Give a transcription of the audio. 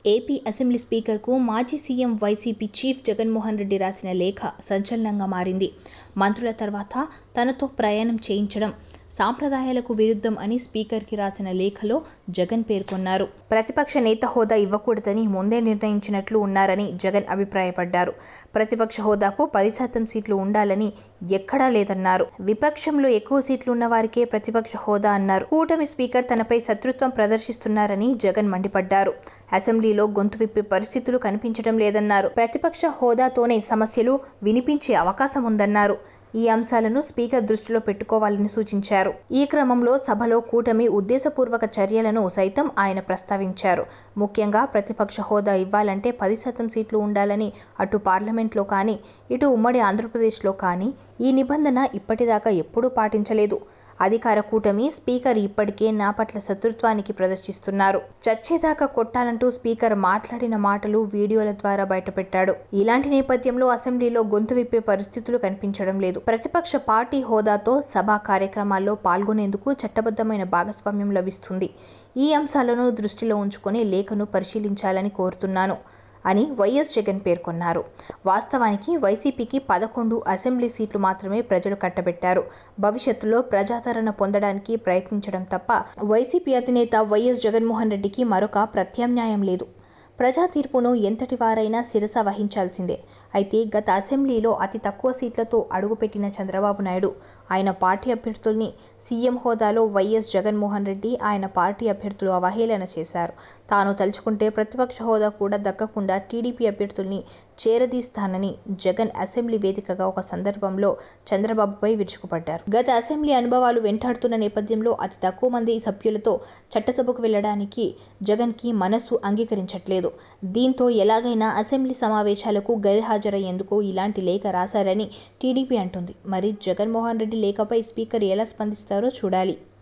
AP assembly స్పీకర్కు మాజీ CM YCP chief Jaganmohan Reddy రాసిన లేఖ సంచలనంగా మారింది మంత్రుల తర్వాత తనతో ప్రయాణం చేయించడం సాంప్రదాయాలకు విరుద్ధం అని స్పీకర్కి రాసిన లేఖలో జగన్ పేర్కొన్నారు ప్రతిపక్ష నేత హోదా ఇవ్వకూడదని ముందే నిర్ణయించినట్లు ఉన్నారని జగన్ అభిప్రాయపడ్డారు ప్రతిపక్ష హోదాకు పది శాతం సీట్లు ఉండాలని ఎక్కడా లేదన్నారు విపక్షంలో ఎక్కువ సీట్లు ఉన్న వారికే ప్రతిపక్ష హోదా అన్నారు కూటమి స్పీకర్ తనపై శత్రుత్వం ప్రదర్శిస్తున్నారని జగన్ మండిపడ్డారు అసెంబ్లీలో గొంతు విప్పే పరిస్థితులు కనిపించడం లేదన్నారు ప్రతిపక్ష హోదాతోనే సమస్యలు వినిపించే అవకాశం ఉందన్నారు ఈ అంశాలను స్పీకర్ దృష్టిలో పెట్టుకోవాలని సూచించారు ఈ క్రమంలో సభలో కూటమి ఉద్దేశపూర్వక చర్యలను సైతం ఆయన ప్రస్తావించారు ముఖ్యంగా ప్రతిపక్ష హోదా ఇవ్వాలంటే పది శాతం సీట్లు ఉండాలని అటు పార్లమెంట్లో కానీ ఇటు ఉమ్మడి ఆంధ్రప్రదేశ్లో కానీ ఈ నిబంధన ఇప్పటిదాకా ఎప్పుడూ పాటించలేదు అధికార కూటమి స్పీకర్ ఇప్పటికే నా పట్ల శత్రుత్వానికి ప్రదర్శిస్తున్నారు చచ్చేదాకా కొట్టాలంటూ స్పీకర్ మాట్లాడిన మాటలు వీడియోల ద్వారా బయటపెట్టాడు ఇలాంటి నేపథ్యంలో అసెంబ్లీలో గొంతు విప్పే పరిస్థితులు కనిపించడం లేదు ప్రతిపక్ష పార్టీ హోదాతో సభా కార్యక్రమాల్లో పాల్గొనేందుకు చట్టబద్ధమైన భాగస్వామ్యం లభిస్తుంది ఈ అంశాలను దృష్టిలో ఉంచుకొని లేఖను పరిశీలించాలని కోరుతున్నాను అని వైఎస్ జగన్ పేర్కొన్నారు వాస్తవానికి వైసీపీకి పదకొండు అసెంబ్లీ సీట్లు మాత్రమే ప్రజలు కట్టబెట్టారు భవిష్యత్తులో ప్రజాదరణ పొందడానికి ప్రయత్నించడం తప్ప వైసీపీ అధినేత వైఎస్ జగన్మోహన్ రెడ్డికి మరొక ప్రత్యామ్నాయం లేదు ప్రజా తీర్పును ఎంతటి వారైనా శిరస వహించాల్సిందే అయితే గత అసెంబ్లీలో అతి తక్కువ సీట్లతో అడుగుపెట్టిన చంద్రబాబు నాయుడు ఆయన పార్టీ అభ్యర్థుల్ని సీఎం హోదాలో వైఎస్ జగన్మోహన్ రెడ్డి ఆయన పార్టీ అభ్యర్థులు అవహేళన చేశారు తాను తలుచుకుంటే ప్రతిపక్ష హోదా కూడా దక్కకుండా టీడీపీ అభ్యర్థుల్ని చేరదీస్తానని జగన్ అసెంబ్లీ వేదికగా ఒక సందర్భంలో చంద్రబాబుపై విరుచుకుపడ్డారు గత అసెంబ్లీ అనుభవాలు వెంటాడుతున్న నేపథ్యంలో అతి తక్కువ మంది సభ్యులతో చట్టసభకు వెళ్లడానికి జగన్కి మనస్సు అంగీకరించట్లేదు దీంతో ఎలాగైనా అసెంబ్లీ సమావేశాలకు గైర్హాజరయ్యేందుకు ఇలాంటి లేఖ రాశారని టీడీపీ అంటుంది మరి జగన్మోహన్ రెడ్డి లేఖపై స్పీకర్ ఎలా స్పందిస్తారో చూడాలి